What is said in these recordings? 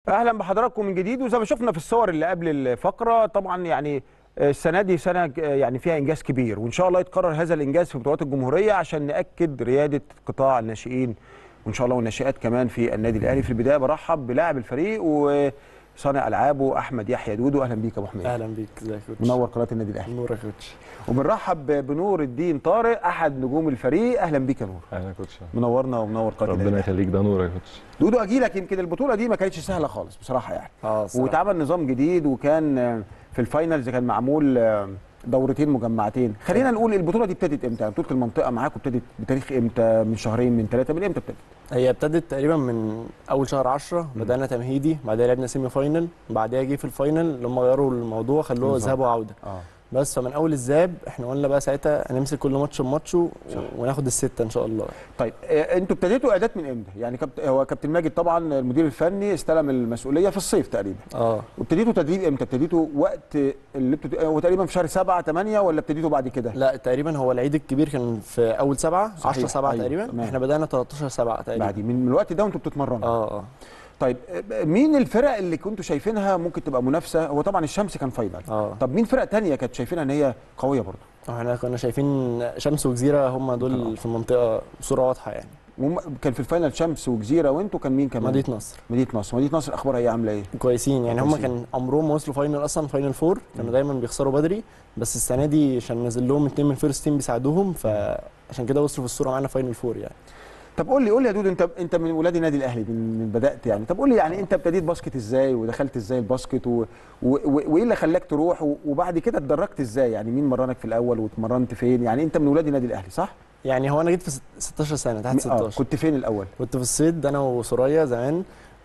اهلا بحضراتكم من جديد وزي ما شفنا في الصور اللي قبل الفقره طبعا يعني السنه دي سنه يعني فيها انجاز كبير وان شاء الله يتكرر هذا الانجاز في بطولات الجمهوريه عشان ناكد رياده قطاع الناشئين وان شاء الله والناشئات كمان في النادي الاهلي في البدايه برحب بلاعب الفريق وصانع العابه احمد يحيى دودو اهلا بيك يا ابو حميد اهلا بيك ازيك يا كوتش منور قناه النادي الاهلي نور يا كوتش وبنرحب بنور الدين طارق احد نجوم الفريق اهلا بيك يا نور اهلا يا كوتش منورنا ومنور قناه النادي ربنا الأهلي. يخليك ده نور يا كوتش دودو اجي لك يمكن البطوله دي ما كانتش سهله خالص بصراحه يعني اه صراحة. واتعمل نظام جديد وكان آه، في الفاينلز كان معمول آه، دورتين مجمعتين خلينا نقول البطوله دي ابتدت امتى يعني بطوله المنطقه معاكم ابتدت بتاريخ امتى من شهرين من ثلاثه من امتى ابتدت هي ابتدت تقريبا من اول شهر 10 بدانا تمهيدي بعدها لعبنا سيمي فاينل بعدها جه في الفاينل لما غيروا الموضوع خلوه بالظبط. ذهاب وعوده اه بس فمن اول الذهاب احنا قلنا بقى ساعتها هنمسك كل ماتش بماتشه صح. وناخد السته ان شاء الله طيب آه، انتوا ابتديتوا اعداد من امتى يعني كابت... هو كابتن ماجد طبعا المدير الفني استلم المسؤوليه في الصيف تقريبا اه وابتديتوا تدريب امتى ابتديتوا وقت اللي بتبت... هو تقريبا في شهر 7 8 ولا ابتديتوا بعد كده لا تقريبا هو العيد الكبير كان في اول سبعة صحيح. 10 سبعة أيوة، تقريبا تمام. احنا بدانا 13 سبعة تقريبا بعد من من الوقت ده وانتوا بتتمرنوا اه اه طيب آه، مين الفرق اللي كنتوا شايفينها ممكن تبقى منافسه هو طبعا الشمس كان فاينل اه طب مين فرق تانية كانت شايفينها ان هي قويه برضه احنا كنا شايفين شمس وجزيره هم طبعا. دول في المنطقه بصوره واضحه يعني وم- كان في الفاينل شمس وجزيره وانتوا كان مين كمان مدينه نصر مدينه نصر مدينه نصر اخبارها ايه عامله ايه كويسين يعني هم كويسين. كان عمرهم ما وصلوا فاينل اصلا فاينل فور كانوا مم. دايما بيخسروا بدري بس السنه دي عشان نزل لهم اتنين من الفيرست تيم بيساعدوهم فعشان كده وصلوا في الصوره معانا فاينل فور يعني طب قول لي قول لي يا دود انت انت من ولاد النادي الاهلي من, من بدات يعني طب قول لي يعني انت ابتديت باسكت ازاي ودخلت ازاي الباسكت و... و... و... وايه اللي خلاك تروح و... وبعد كده اتدرجت ازاي يعني مين مرنك في الاول واتمرنت فين يعني انت من ولاد النادي الاهلي صح يعني هو انا جيت في ست- 16 سنه تحت اه 16 كنت فين الاول كنت في الصيد انا وسوريا زمان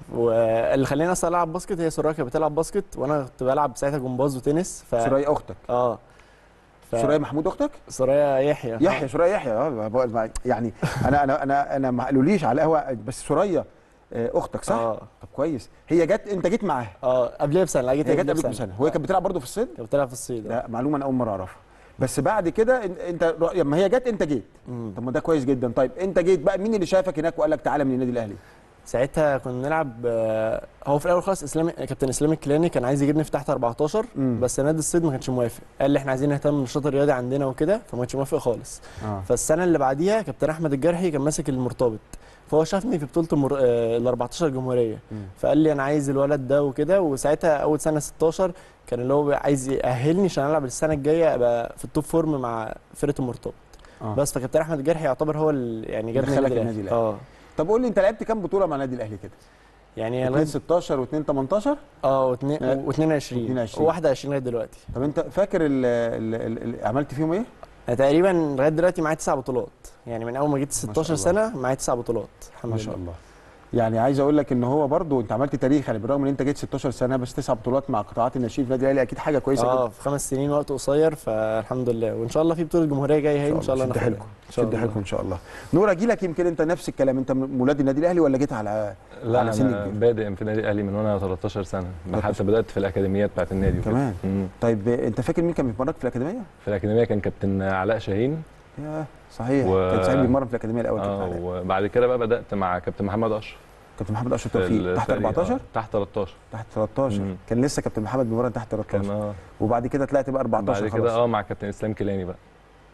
واللي خلاني اصلا العب باسكت هي سوريا كانت بتلعب باسكت وانا كنت بلعب ساعتها جمباز وتنس ف سوريا اختك اه ف... سوريا محمود اختك سوريا يحيى يحيى سوريا يحيى اه بقول مع- يعني انا انا انا انا ما قالوليش على القهوه بس سوريا آه، اختك صح اه طب كويس هي جت انت جيت معاها اه قبلها بسنه لا جيت هي جت قبلها قبلك بسنه وهي كانت بتلعب برضه في الصيد كانت بتلعب في الصيد آه. لا معلومه انا اول مره اعرفها بس بعد كده إن- انت لما هي جت انت جيت مم. طب ما ده كويس جدا طيب انت جيت بقى مين اللي شافك هناك وقال لك تعالى من النادي الاهلي ساعتها كنا بنلعب آه، هو في الاول خالص اسلامي كابتن اسلام الكيلاني كان عايز يجيبني في تحت 14 مم. بس نادي الصيد ما كانش موافق قال لي احنا عايزين نهتم بالنشاط الرياضي عندنا وكده فما كانش موافق خالص اه فالسنه اللي بعديها كابتن احمد الجرحي كان ماسك المرتبط فهو شافني في بطوله المر... آه، ال 14 جمهوريه مم. فقال لي انا عايز الولد ده وكده وساعتها اول سنه 16 كان اللي هو عايز يأهلني عشان العب السنه الجايه ابقى في التوب فورم مع فرقه المرتبط آه. بس فكابتن احمد الجرحي يعتبر هو ال... يعني جابني دخلك النادي النادي الأهلي. اه طب قول لي انت لعبت كام بطوله مع النادي الاهلي كده يعني 2 لغايه 16 و2 18 اه و2 آه. و22 22. و21 لغايه دلوقتي طب انت فاكر ال ال ال ال عملت فيهم ايه انا تقريبا لغايه دلوقتي معايا تسع بطولات يعني من اول ما جيت شاء 16 الله. سنه معايا تسع بطولات الحمد ما لله شاء الله يعني عايز اقول لك ان هو برضو انت عملت تاريخ يعني بالرغم ان انت جيت 16 سنه بس تسع بطولات مع قطاعات الناشئين في النادي الاهلي اكيد حاجه كويسه اه جدا في خمس سنين وقت قصير فالحمد لله وان شاء الله في بطوله جمهوريه جايه اهي ان شاء الله شد ناخدها. حيلكم ان شاء شد الله حيلكم ان شاء الله نور اجي لك يمكن انت نفس الكلام انت من ولاد النادي الاهلي ولا جيت على لا على سن انا كبير. بادئ في النادي الاهلي من وانا 13 سنه 13. حتى بدات في الاكاديميات بتاعت النادي وكده. كمان. مم. طيب انت فاكر مين كان بيتمرن في الاكاديميه في الاكاديميه كان كابتن علاء شاهين يا صحيح و- كان سعيد بيتمرن في الاكاديميه الاول كابتن اه علاء. وبعد كده بقى بدات مع كابتن محمد اشرف كابتن محمد اشرف في توفيق تحت الفريق. 14 آه، تحت 13 تحت 13 مم. كان لسه كابتن محمد بيتمرن تحت كان 13 اه وبعد كده طلعت بقى 14 بعد كده خلاص اه مع كابتن اسلام كيلاني بقى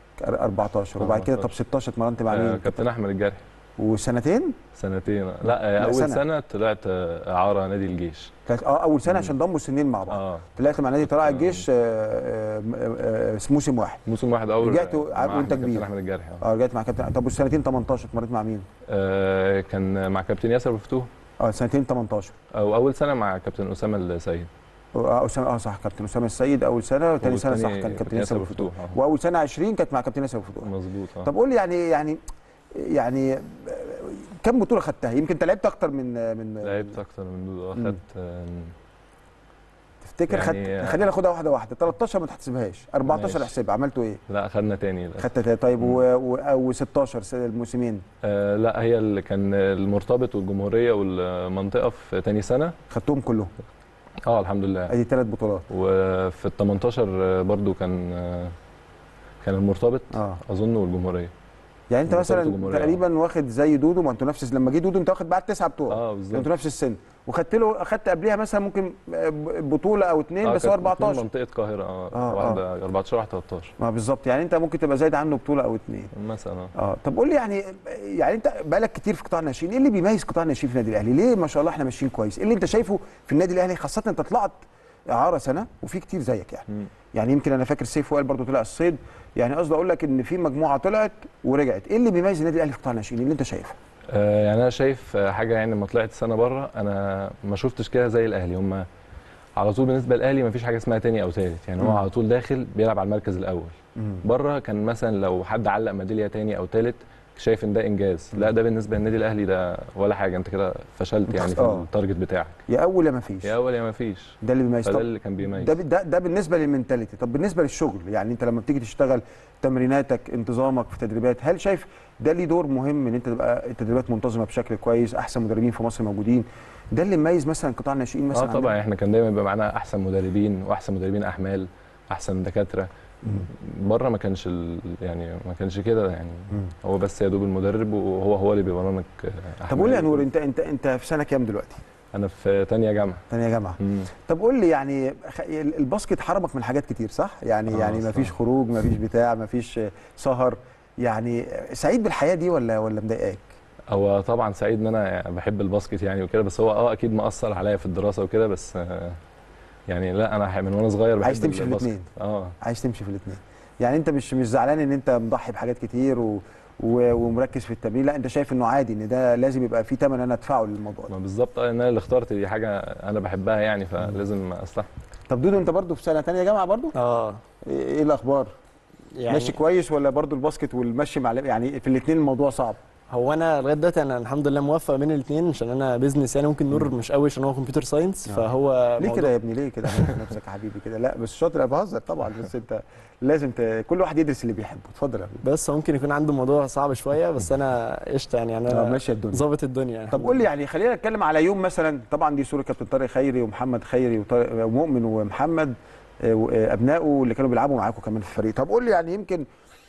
14 وبعد كده طب 14. 16 اتمرنت مع آه مين كابتن احمد الجرحي وسنتين سنتين لا, لا، آه اول سنة. سنه, طلعت آه، اعاره نادي الجيش كانت اه اول سنه مم. عشان ضموا السنين مع بعض اه طلعت مع نادي طلائع الجيش آه، آه، آه، آه، موسم واحد موسم واحد اول رجعت مع وانت كابتن كبير. احمد الجرحي اه اه رجعت مع كابتن طب والسنتين 18 اتمرنت مع مين؟ آه، كان مع كابتن ياسر مفتوح اه سنتين 18 او اول سنه مع كابتن اسامه السيد اه أسامة- اه صح كابتن اسامه السيد اول سنه وثاني سنه صح والتاني كان كابتن ياسر أبو الفتوح آه. واول سنه 20 كانت مع كابتن ياسر أبو الفتوح مظبوط اه طب قول لي يعني يعني يعني كم بطوله خدتها يمكن انت لعبت اكتر من من لعبت اكتر من دول اه مم. خدت آه، تفتكر يعني- خدت خلينا ناخدها واحده واحده 13 ما تحسبهاش 14 ماشي. احسبها عملتوا ايه لا خدنا تاني لا. خدت تلاتة. طيب مم. و و16 الموسمين آه لا هي اللي كان المرتبط والجمهوريه والمنطقه في تاني سنه خدتهم كلهم اه الحمد لله ادي ثلاث بطولات وفي ال 18 برضو كان آه، كان المرتبط اه اظن والجمهوريه يعني انت مرتبط مثلا وجمهورية. تقريبا واخد زي دودو ما انتوا نفس لما جه دودو انت واخد بعد تسعه بطولات اه انتوا بالظبط نفس السن وخدت له اخدت قبلها مثلا ممكن آه، ب- بطوله او اتنين آه، بس هو كانت اتنين 14 منطقه القاهره اه, آه، واحده 14 واحده 13 ما بالظبط يعني انت ممكن تبقى زايد عنه بطوله او اتنين مثلا اه اه طب قول لي يعني يعني انت بقالك كتير في قطاع الناشئين ايه اللي بيميز قطاع الناشئين في النادي الاهلي ليه ما شاء الله احنا ماشيين كويس ايه اللي انت شايفه في النادي الاهلي خاصه انت طلعت اعاره سنه وفي كتير زيك يعني مم. يعني يمكن انا فاكر سيف وائل برضو طلع الصيد يعني قصدي اقول لك ان في مجموعه طلعت ورجعت ايه اللي بيميز النادي الاهلي في قطاع الناشئين اللي انت شايفه آه، يعني انا شايف آه، حاجه يعني لما طلعت سنه بره انا ما شفتش كده زي الاهلي هم على طول بالنسبه للاهلي ما فيش حاجه اسمها تاني او ثالث يعني مم. هو على طول داخل بيلعب على المركز الاول بره كان مثلا لو حد علق ميداليه تاني او ثالث شايف ان ده انجاز لا ده بالنسبه للنادي الاهلي ده ولا حاجه انت كده فشلت يعني في آه. التارجت بتاعك يا اول يا ما فيش يا اول يا ما فيش ده اللي بيميز فده طب اللي كان بيميز ده ده ده بالنسبه للمنتاليتي طب بالنسبه للشغل يعني انت لما بتيجي تشتغل تمريناتك انتظامك في تدريبات هل شايف ده ليه دور مهم ان انت تبقى التدريبات منتظمه بشكل كويس احسن مدربين في مصر موجودين ده اللي مميز مثلا قطاع الناشئين مثلا اه عندنا؟ طبعا احنا كان دايما بيبقى معانا احسن مدربين واحسن مدربين احمال احسن دكاتره بره ما كانش ال... يعني ما كانش كده يعني مم. هو بس يا دوب المدرب وهو هو اللي بيبرمج آه، طب قول لي يا أحمال. نور انت انت انت في سنه كام دلوقتي؟ انا في تانية جامعه ثانيه جامعه مم. طب قول لي يعني خ- الباسكت حرمك من حاجات كتير صح؟ يعني آه، يعني ما فيش صح. خروج ما فيش بتاع ما فيش سهر يعني سعيد بالحياه دي ولا ولا مضايقاك؟ هو طبعا سعيد ان انا بحب الباسكت يعني وكده بس هو اه اكيد مأثر عليا في الدراسه وكده بس آه، يعني لا انا من وانا صغير بحب عايز تمشي في الباسكت. الاتنين. اه عايز تمشي في الاثنين يعني انت مش مش زعلان ان انت مضحي بحاجات كتير و... و... ومركز في التمرين لا انت شايف انه عادي ان ده لازم يبقى في ثمن انا ادفعه للموضوع ده ما بالظبط اه ان انا اللي اخترت دي حاجه انا بحبها يعني فلازم استحمل طب دودو انت برضو في سنه ثانيه جامعه برضو اه ايه إيه الاخبار يعني ماشي كويس ولا برضو الباسكت والمشي مع يعني في الاثنين الموضوع صعب هو انا لغايه دلوقتي انا الحمد لله موفق بين الاثنين عشان انا بيزنس يعني ممكن نور مش قوي عشان هو كمبيوتر ساينس آه. فهو ليه موضوع- كده يا ابني ليه كده عملت نفسك يا حبيبي كده لا بس شاطر انا بهزر طبعا بس انت لازم ت... كل واحد يدرس اللي بيحبه اتفضل يا حبيبي بس ممكن يكون عنده موضوع صعب شويه بس انا قشطه يعني اه انا ماشيه الدنيا ظابط الدنيا يعني طب قول لي يعني خلينا نتكلم على يوم مثلا طبعا دي صوره كابتن طارق خيري ومحمد خيري وطارق- ومؤمن ومحمد آه، وابنائه اللي كانوا بيلعبوا معاكم كمان في الفريق طب قول لي يعني يمكن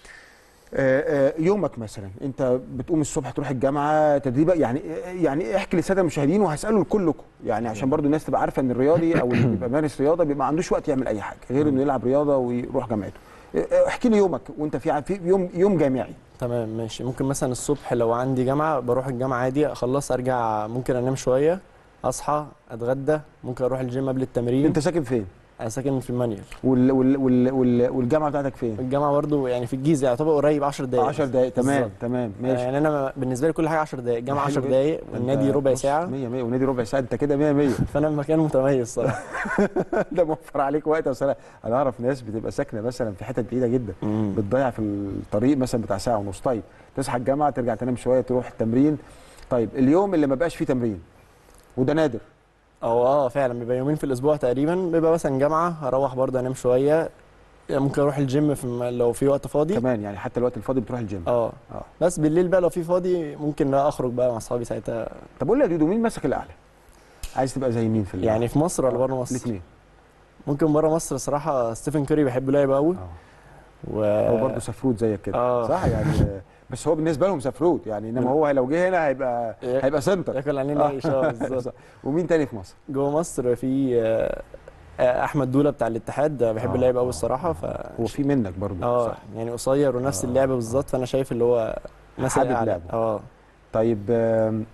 آه، آه، يومك مثلا انت بتقوم الصبح تروح الجامعه تدريبك يعني يعني احكي للساده المشاهدين وهساله لكلكم يعني عشان برضو الناس تبقى عارفه ان الرياضي او اللي بيبقى مارس رياضه بيبقى ما عندوش وقت يعمل اي حاجه غير انه يلعب رياضه ويروح جامعته آه، احكي لي يومك وانت في في يوم يوم جامعي تمام ماشي ممكن مثلا الصبح لو عندي جامعه بروح الجامعه عادي اخلص ارجع ممكن انام شويه اصحى اتغدى ممكن اروح الجيم قبل التمرين انت ساكن فين انا ساكن في المانيال وال وال وال وال والجامعه بتاعتك فين الجامعه برضو يعني في الجيزه يعتبر قريب 10 دقائق 10 دقائق تمام بالظبط. تمام ماشي يعني انا بالنسبه لي كل حاجه 10 دقائق الجامعه حلو 10 جدا. دقائق والنادي انت ربع بص، ساعه 100 100 ونادي ربع ساعه انت كده 100 100 فانا في مكان متميز صراحه ده موفر عليك وقت بس انا انا اعرف ناس بتبقى ساكنه مثلا في حتت بعيده جدا بتضيع في الطريق مثلا بتاع ساعه ونص طيب تصحى الجامعه ترجع تنام شويه تروح التمرين طيب اليوم اللي ما بقاش فيه تمرين وده نادر او اه فعلا بيبقى يومين في الاسبوع تقريبا بيبقى مثلا جامعه اروح برضه انام شويه يعني ممكن اروح الجيم في م- لو في وقت فاضي كمان يعني حتى الوقت الفاضي بتروح الجيم اه اه بس بالليل بقى لو في فاضي ممكن بقى اخرج بقى مع اصحابي ساعتها طب قول لي يا دودو مين ماسك الاعلى عايز تبقى زي مين في ال- يعني في مصر ولا بره مصر الاثنين ممكن بره مصر صراحه ستيفن كوري بحب لعبه قوي اه و هو برضه سفروت زيك كده آه. صح يعني بس هو بالنسبه لهم سفروت يعني انما هو لو جه هنا هيبقى هيبقى سنتر ياكل علينا عيش اه بالظبط صح. ومين تاني في مصر جوه مصر في آه، آه، احمد دوله بتاع الاتحاد ده بحب آه، اللعب قوي آه، الصراحه ف هو في منك برضه اه صح يعني قصير ونفس آه، اللعبه بالظبط فانا شايف اللي هو مثل حابب أعلى. لعبه. اه طيب آم،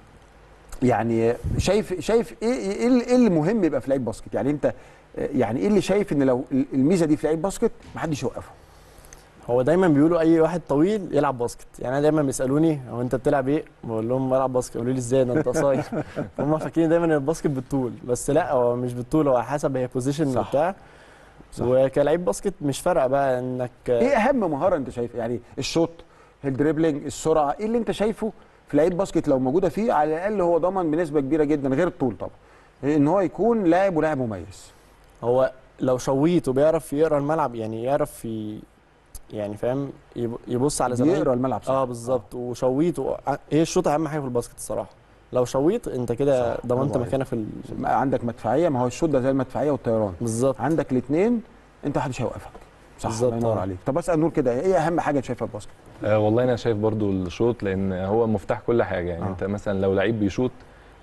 يعني شايف شايف ايه ايه اللي- إيه اللي مهم يبقى في لعيب باسكت يعني انت آه، يعني ايه اللي شايف ان لو الميزه دي في لعيب باسكت محدش يوقفه هو دايما بيقولوا اي واحد طويل يلعب باسكت يعني انا دايما بيسالوني هو انت بتلعب ايه بقول لهم بلعب باسكت يقولوا لي ازاي ده انت قصير هم فاكرين دايما ان الباسكت بالطول بس لا هو مش بالطول هو حسب هي بوزيشن صح. وبتاع صح. وكلاعب باسكت مش فارقه بقى انك ايه اهم مهاره انت شايف يعني الشوط الدريبلينج السرعه ايه اللي انت شايفه في لعيب باسكت لو موجوده فيه على الاقل هو ضمن بنسبه كبيره جدا غير الطول طبعا ان هو يكون لاعب ولاعب مميز هو لو شويت وبيعرف يقرا الملعب يعني يعرف ي... يعني فاهم يب- يبص على زمايله يقرا الملعب صح اه بالظبط وشويت و... هي الشوط اهم حاجه في الباسكت الصراحه لو شويت انت كده صح، ضمنت برافو مكانك في ال... ما عندك مدفعيه ما هو الشوط ده زي المدفعيه والطيران بالظبط عندك الاثنين انت محدش هيوقفك صح بالظبط، الله ينور آه. عليك طب اسال نور كده ايه اهم حاجه شايفها في الباسكت آه والله انا شايف برضو الشوط لان هو مفتاح كل حاجه يعني آه. آه. انت مثلا لو لعيب بيشوط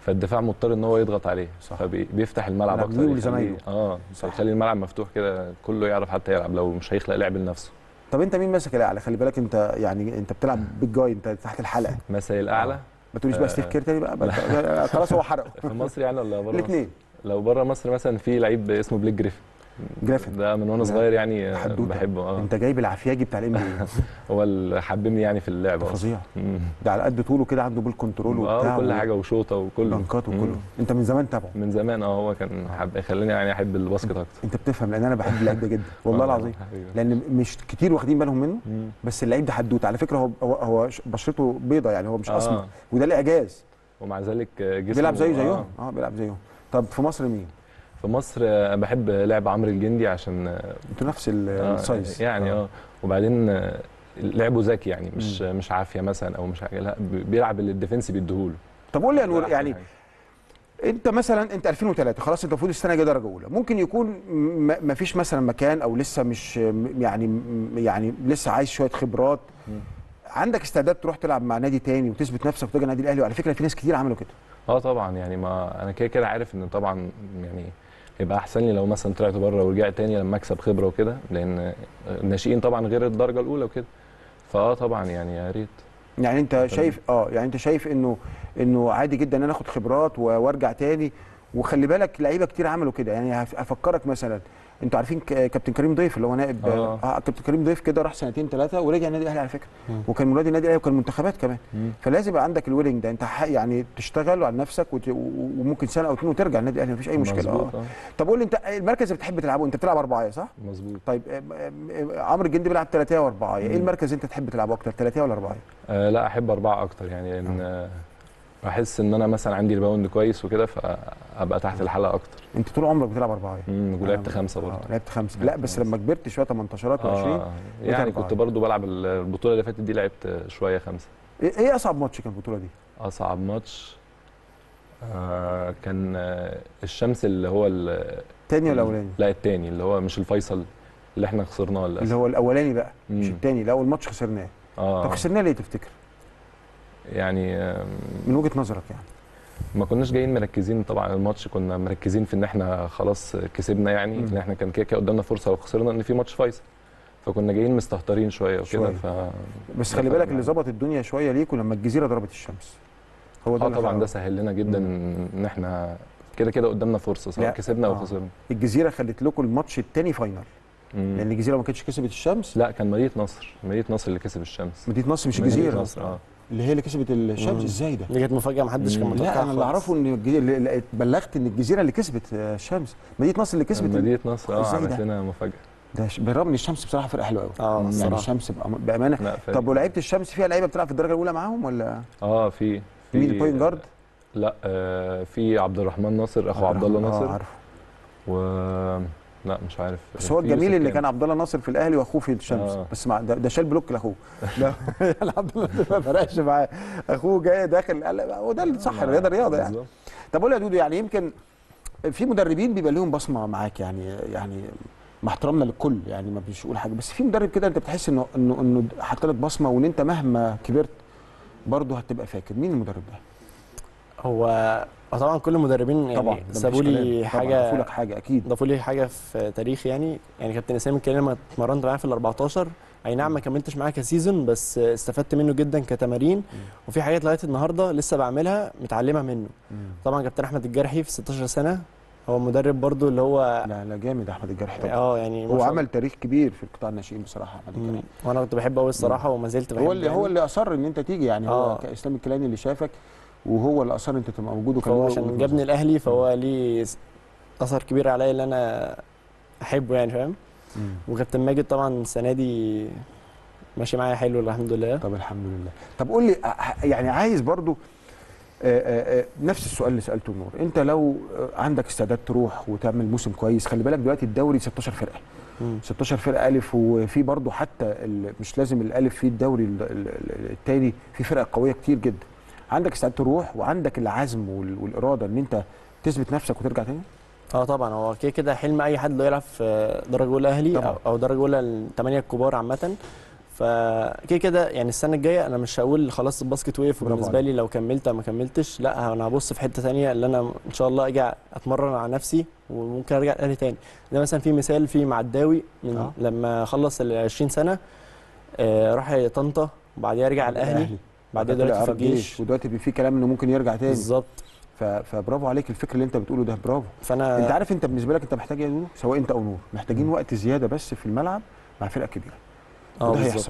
فالدفاع مضطر ان هو يضغط عليه صح. فبيفتح الملعب يلعب اكتر ليه يخليه- ولزمايله. اه صح. يخلي الملعب مفتوح كده كله يعرف حتى يلعب لو مش هيخلق لعب لنفسه طب انت مين ماسك الاعلى خلي بالك انت يعني انت بتلعب بيج جاي انت تحت الحلقه مثلا الاعلى ما تقوليش بقى آه. ستيف كير تاني بقى, بقى خلاص هو حرقه في مصر يعني ولا بره مصر؟ الاثنين لو بره مصر مثلا في لعيب اسمه بليك جريفن جريفن. ده من وانا ده صغير يعني آه، حدوته. بحبه اه انت جايب العفياجي بتاع الام بي هو اللي حببني يعني في اللعب أصلاً. فظيع مم. ده على قد طوله كده عنده بول كنترول وبتاع اه كل حاجه وشوطه وكله دنكات وكله مم. انت من زمان تابعه من زمان اه هو كان حب يخليني يعني احب الباسكت اكتر انت بتفهم لان انا بحب اللعيب ده جدا والله آه، العظيم حبيبي. لان مش كتير واخدين بالهم منه مم. بس اللعيب ده حدوته على فكره هو هو, هو ش- بشرته بيضه يعني هو مش آه. اسمر وده الاعجاز ومع ذلك آه، جسمه بيلعب زيه آه. زيهم اه بيلعب زيهم طب في مصر مين؟ في مصر آه، بحب لعب عمرو الجندي عشان آه، انتوا نفس ال- آه، السايز يعني اه وبعدين آه، لعبه ذكي يعني مش مش عافيه مثلا او مش حاجه لا بي- بيلعب اللي الديفنس بيديهوله طب قول لي يا ده نور أحسن يعني حاجة. انت مثلا انت 2003 خلاص انت المفروض السنه الجايه درجه اولى ممكن يكون ما فيش مثلا مكان او لسه مش م- يعني م- يعني لسه عايز شويه خبرات مم. عندك استعداد تروح تلعب مع نادي تاني وتثبت نفسك وترجع النادي الاهلي وعلى فكره في ناس كتير عملوا كده اه طبعا يعني ما انا كده كده عارف ان طبعا يعني يبقى احسن لي لو مثلا طلعت بره ورجعت تاني لما اكسب خبره وكده لان الناشئين طبعا غير الدرجه الاولى وكده فاه طبعا يعني يا ريت يعني انت شايف اه يعني انت شايف انه انه عادي جدا ان انا اخد خبرات و- وارجع تاني وخلي بالك لعيبه كتير عملوا كده يعني هف- هفكرك مثلا انتوا عارفين ك- كابتن كريم ضيف اللي هو نائب آه. اه كابتن كريم ضيف كده راح سنتين ثلاثه ورجع النادي الاهلي على فكره مم. وكان من نادي النادي الاهلي وكان منتخبات كمان مم. فلازم يبقى عندك الويلنج ده انت ح- يعني تشتغل على نفسك وت... و- وممكن سنه او اتنين وترجع النادي الاهلي مفيش اي مشكله اه مظبوط اه طب قول لي انت المركز اللي بتحب تلعبه انت بتلعب اربعيه صح؟ مظبوط طيب ام- ام- ام- عمرو الجندي بيلعب ثلاثيه واربعيه ايه مم. المركز اللي انت تحب تلعبه اكتر ثلاثيه ولا اربعيه؟ آه لا احب اربعه اكتر يعني لان آه، بحس ان انا مثلا عندي ريباوند كويس وكده فابقى تحت الحلقه اكتر انت طول عمرك بتلعب اربعيه امم ولعبت خمسه برضه آه، لعبت خمسه لا بس لما كبرت شويه 18 و20 آه يعني أربعة. كنت برضه بلعب البطوله اللي فاتت دي لعبت شويه خمسه ايه إيه اصعب ماتش كان البطوله دي؟ اصعب ماتش آه كان آه الشمس اللي هو ال- الثاني ولا الاولاني؟ لا التاني اللي هو مش الفيصل اللي احنا خسرناه للاسف اللي هو الاولاني بقى مش مم. الثاني لا اول ماتش خسرناه طب اه خسرناه ليه تفتكر؟ يعني آم، من وجهه نظرك يعني ما كناش جايين مركزين طبعا الماتش كنا مركزين في ان احنا خلاص كسبنا يعني مم. ان احنا كان كده كده قدامنا فرصه لو خسرنا ان في ماتش فيصل فكنا جايين مستهترين شويه وكده شوية. ف بس ده خلي فرق بالك اللي معانا. ظبط الدنيا شويه ليكوا لما الجزيره ضربت الشمس هو ده اه اللي طبعا خلق. ده سهل لنا جدا ان احنا كده كده قدامنا فرصه لا. سواء كسبنا او آه. خسرنا الجزيره خلت لكم الماتش الثاني فاينل مم. لان الجزيره ما كانتش كسبت الشمس لا كان مدينه نصر مدينه نصر اللي كسب الشمس مدينه نصر مش مدينة الجزيره نصر اه اللي هي اللي كسبت الشمس مم. ازاي ده؟ دي كانت مفاجاه محدش كان مم. متوقعها لا انا اللي خالص. اعرفه ان الجزيرة اللي- اللي اتبلغت ان الجزيره اللي كسبت آه، الشمس مدينه نصر اللي كسبت مدينه نصر اه إزاي عملت ده؟ لنا مفاجاه ده ش- بالرغم ان الشمس بصراحه فرقه حلوه قوي اه يعني الصراحه الشمس بأم- بامانه لا فريق. طب ولعيبه الشمس فيها لعيبه بتلعب في الدرجه الاولى معاهم ولا اه في في مين البوينت جارد؟ لا آه في عبد الرحمن ناصر اخو عبد الله اه ناصر عارفه و لا مش عارف بس هو في الجميل يوسف اللي كامل. كان عبد الله ناصر في الاهلي واخوه في الشمس آه. بس مع ده, ده شال بلوك لاخوه لا يعني عبد الله ناصر ما فرقش معاه اخوه جاي داخل قال هو ده اللي صح آه، الرياضه رياضه يعني بالظبط. طب قول لي يا دودو يعني يمكن في مدربين بيبقى لهم بصمه معاك يعني يعني مع احترامنا للكل يعني ما فيش اقول حاجه بس في مدرب كده انت بتحس انه انه انه حط لك بصمه وان انت مهما كبرت برضه هتبقى فاكر مين المدرب ده؟ هو هو طبعا كل المدربين يعني طبعا ده مفيش سابوا كلام. لي طبعاً، حاجه ضافوا لك حاجه اكيد ضافوا لي حاجه في تاريخي يعني يعني كابتن اسامه الكريم لما اتمرنت معاه في ال 14 اي نعم ما كملتش معاه كسيزون بس استفدت منه جدا كتمارين وفي حاجات لغايه النهارده لسه بعملها متعلمها منه طبعا كابتن احمد الجرحي في 16 سنه هو مدرب برضو اللي هو لا لا جامد احمد الجرحي طبعا اه يعني ما هو شاء عمل تاريخ كبير في القطاع الناشئين بصراحه احمد الله. الجرحي مم. وانا كنت بحبه قوي الصراحه وما زلت بحبه هو اللي يعني. هو اللي اصر ان انت تيجي يعني هو آه. كاسلام الكيلاني اللي شافك وهو اللي اصر انت تبقى موجود وكان فهو له عشان وجهة جابني نظر. الاهلي فهو ليه اثر كبير عليا اللي انا احبه يعني فاهم مم. وكابتن ماجد طبعا السنه دي ماشي معايا حلو الحمد لله طب الحمد لله طب قول لي ع- يعني عايز برضو آه، آه، آه، نفس السؤال اللي سالته نور انت لو آه، عندك استعداد تروح وتعمل موسم كويس خلي بالك دلوقتي الدوري 16 فرقه مم. 16 فرقه الف وفي برضو حتى ال- مش لازم الالف في الدوري ال- ال- ال- التاني في فرق قويه كتير جدا عندك استعداد تروح وعندك العزم وال- والاراده ان انت تثبت نفسك وترجع تاني اه طبعا هو كده كده حلم اي حد لو يلعب في درجه اولى اهلي طبعاً. او أو درجه اولى الثمانيه الكبار عامه فكده كده يعني السنه الجايه انا مش هقول خلاص الباسكت وقف برافو وبالنسبه لي لو كملت او ما كملتش لا انا هبص في حته تانية اللي انا ان شاء الله اجي اتمرن على نفسي وممكن ارجع الاهلي تاني ده مثلا في مثال في معداوي من آه. لما خلص ال 20 سنه آه راح طنطا وبعديها رجع الاهلي بعدين طلع دلوقتي في عرب جيش الجيش ودلوقتي بي- في كلام انه ممكن يرجع تاني بالظبط ف- فبرافو عليك الفكر اللي انت بتقوله ده برافو فانا انت عارف انت بالنسبه لك انت محتاج ايه يا دودو سواء انت او نور محتاجين وقت زياده بس في الملعب مع فرقه كبيره اه وده بالظبط هيحصل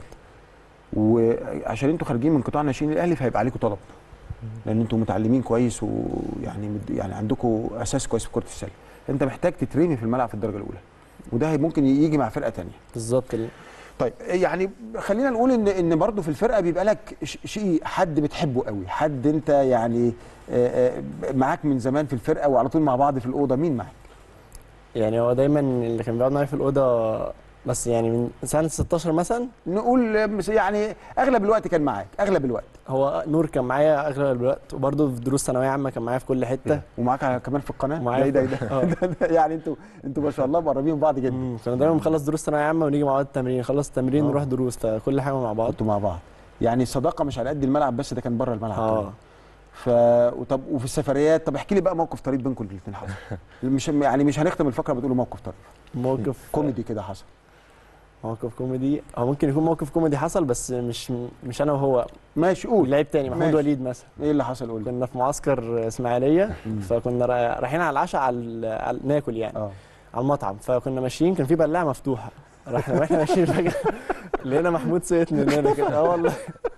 وعشان انتوا خارجين من قطاع ناشئين الاهلي فهيبقى عليكم طلب لان انتوا متعلمين كويس ويعني مد- يعني عندكم اساس كويس في كره السله انت محتاج تترمي في الملعب في الدرجه الاولى وده هي- ممكن يجي مع فرقه تانية بالظبط ال- طيب يعني خلينا نقول ان ان برضه في الفرقه بيبقى لك ش- شيء حد بتحبه قوي حد انت يعني آه، آه، معاك من زمان في الفرقه وعلى طول مع بعض في الاوضه مين معاك يعني هو دايما اللي كان بيقعد معايا في الاوضه بس يعني من سنه 16 مثلا نقول آه، مس- يعني اغلب الوقت كان معاك اغلب الوقت هو نور كان معايا اغلب الوقت وبرده في دروس ثانويه عامه كان معايا في كل حته ومعاك على- كمان في القناه معايا ده في- ده, آه. ده, ده يعني انتوا انتوا ما شاء الله مقربين من بعض جدا مم، كنا دايما بنخلص دروس ثانويه عامه ونيجي مع بعض التمرين نخلص التمرين آه. نروح دروس فكل حاجه مع بعض انتوا مع بعض يعني الصداقه مش على قد الملعب بس ده كان بره الملعب كمان. اه ف وطب وفي السفريات طب احكي لي بقى موقف طريف بينكم الاثنين حصل مش يعني مش هنختم الفقره بتقولوا موقف طريف موقف كوميدي كده حصل موقف كوميدي هو ممكن يكون موقف كوميدي حصل بس مش مش انا وهو ماشي قول لعيب تاني محمود ماشي. وليد مثلا ايه اللي حصل قول لي كنا في معسكر اسماعيليه مم. فكنا را- رايحين على العشاء على, على ناكل يعني اه على المطعم فكنا ماشيين كان في بلاعه مفتوحه رحنا واحنا ماشيين فجاه لقينا محمود سقط مننا كده اه والله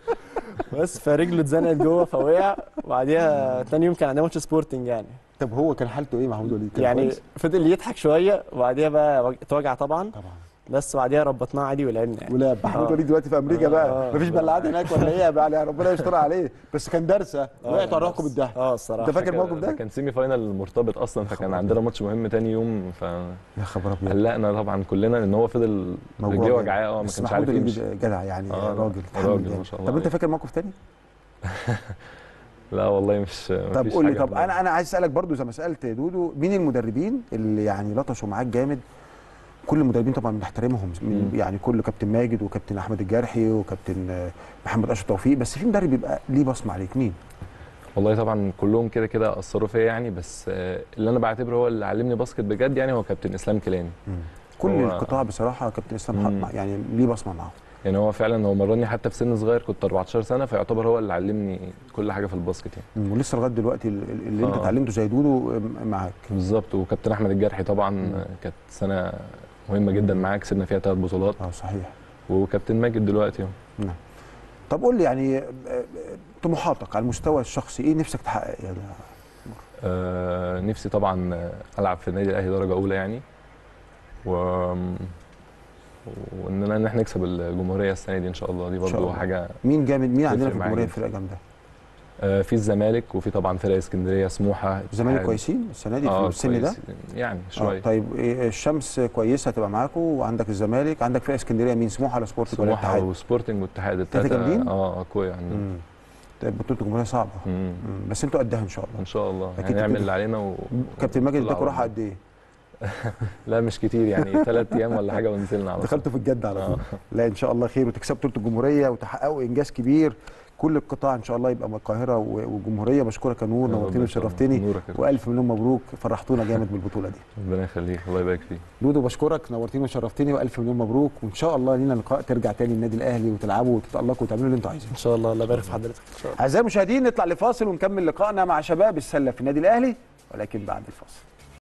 بس فرجله اتزنقت جوه فوقع وبعديها تاني يوم كان عندنا ماتش سبورتنج يعني طب هو كان حالته ايه محمود وليد كان يعني كويس؟ فضل يضحك شويه وبعديها بقى وج- اتوجع طبعا طبعا بس بعديها ربطناه عادي ولعبنا يعني ولا محمود آه. وليد دلوقتي في امريكا آه، بقى آه. مفيش بلعات هناك ولا ايه بقى يعني ربنا يستر عليه بس كان درسه وقعتوا على روحكم بالضحك اه الصراحه انت فاكر الموقف ده؟ كان سيمي فاينال مرتبط اصلا فكان خبر عندنا ماتش مهم تاني يوم يا خبر ابيض فقلقنا طبعا كلنا لان هو فضل موضوع رجليه جامد. وجعاه اه ما بس كانش محمود عارف وليد يمشي جدع يعني آه، لا، راجل راجل تحمل ما شاء الله طب انت عليه. فاكر موقف تاني؟ لا والله مش طب مفيش قول لي حاجة طب والله. انا انا عايز اسالك برضو زي ما سالت دودو مين المدربين اللي يعني لطشوا معاك جامد كل المدربين طبعا بنحترمهم من- مم. يعني كل كابتن ماجد وكابتن احمد الجرحي وكابتن آه، محمد اشرف توفيق بس في مدرب بيبقى ليه بصمه عليك مين؟ والله طبعا كلهم كده كده اثروا فيا يعني بس آه، اللي انا بعتبره هو اللي علمني باسكت بجد يعني هو كابتن اسلام كيلاني كل هو- القطاع بصراحه كابتن اسلام مم. حق يعني ليه بصمه معاهم يعني هو فعلا هو مرني حتى في سن صغير كنت 14 سنه فيعتبر هو اللي علمني كل حاجه في الباسكت يعني مم. ولسه لغايه دلوقتي ال- ال- اللي انت آه. اتعلمته زي دودو آه، معاك بالظبط وكابتن احمد الجرحي طبعا مم. آه، كانت سنه مهمه جدا معاه كسبنا فيها ثلاث بطولات اه صحيح وكابتن ماجد دلوقتي اهو نعم طب قول لي يعني آه، آه، طموحاتك على المستوى الشخصي ايه نفسك تحقق يعني آه نفسي طبعا آه، العب في النادي الاهلي درجه اولى يعني و وان ان احنا نكسب الجمهوريه السنه دي ان شاء الله دي شاء برضه الله. حاجه مين جامد مين عندنا تفرق في معاك الجمهوريه جدا. فرقه جامده آه في الزمالك وفي طبعا فرق اسكندريه سموحه الزمالك اتحاد. كويسين السنه دي في اه السن ده كويس. يعني آه شويه طيب إيه الشمس كويسه هتبقى معاكم وعندك الزمالك عندك فرقه اسكندريه مين سموحه ولا سبورتنج ولا سموحه اتحاد وسبورتنج والاتحاد تلاتة جامدين؟ اه اقوياء يعني مم. طيب بطوله الجمهوريه صعبه مم. مم. بس انتوا قدها ان شاء الله ان شاء الله أكيد هنعمل تبتدي. اللي علينا و... كابتن ماجد ونطلع اداكوا راحه بره. قد ايه؟ لا مش كتير يعني ثلاث ايام ولا حاجه ونزلنا على طول. دخلتوا في الجد على طول آه. لا ان شاء الله خير وتكسبوا بطوله الجمهوريه وتحققوا انجاز كبير كل القطاع ان شاء الله يبقى من القاهره و- والجمهوريه بشكرك يا نور يا رب نورتني إن شاء الله. وشرفتني نورك يا رب. والف مليون مبروك فرحتونا جامد بالبطوله دي ربنا يخليك الله يبارك فيك دودو بشكرك نورتني وشرفتني والف مليون مبروك وان شاء الله لينا لقاء ترجع تاني النادي الاهلي وتلعبوا وتتالقوا وتعملوا اللي انتوا عايزينه ان شاء الله الله يبارك في حضرتك ان شاء الله اعزائي المشاهدين نطلع لفاصل ونكمل لقائنا مع شباب السله في النادي الاهلي ولكن بعد الفاصل